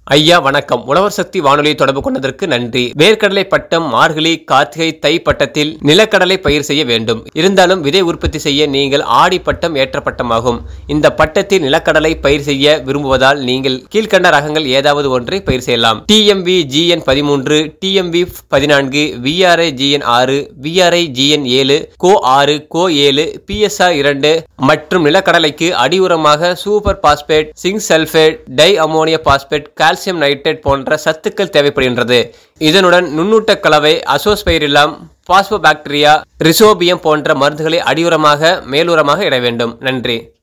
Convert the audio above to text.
ஐயா வணக்கம் உழவர் சக்தி வானொலியை தொடர்பு கொண்டதற்கு நன்றி வேர்க்கடலை பட்டம் மார்கழி கார்த்திகை தை பட்டத்தில் நிலக்கடலை பயிர் செய்ய வேண்டும் இருந்தாலும் விதை உற்பத்தி செய்ய நீங்கள் ஆடி பட்டம் ஏற்ற பட்டமாகும் இந்த பட்டத்தில் நிலக்கடலை பயிர் செய்ய விரும்புவதால் நீங்கள் கீழ்கண்ட ரகங்கள் ஏதாவது ஒன்றை பயிர் செய்யலாம் டிஎம்வி ஜிஎன் பதிமூன்று டிஎம்வி பதினான்கு விஆர்ஐ ஜிஎன் ஆறு விஆர்ஐ ஜிஎன் ஏழு கோ ஆறு கோ ஏழு பிஎஸ்ஆர் இரண்டு மற்றும் நிலக்கடலைக்கு அடி உரமாக super phosphate zinc sulphate di ammonia phosphate calcium nitrate போன்ற சத்துக்கள் தேவைப்படுகின்றது இதனுடன் நுண்ணூட்ட கலவை அசோஸ்பைரில்லாம் பாஸ்போபாக்டீரியா ரிசோபியம் போன்ற மருந்துகளை அடியுரமாக மேலுரமாக இட வேண்டும் நன்றி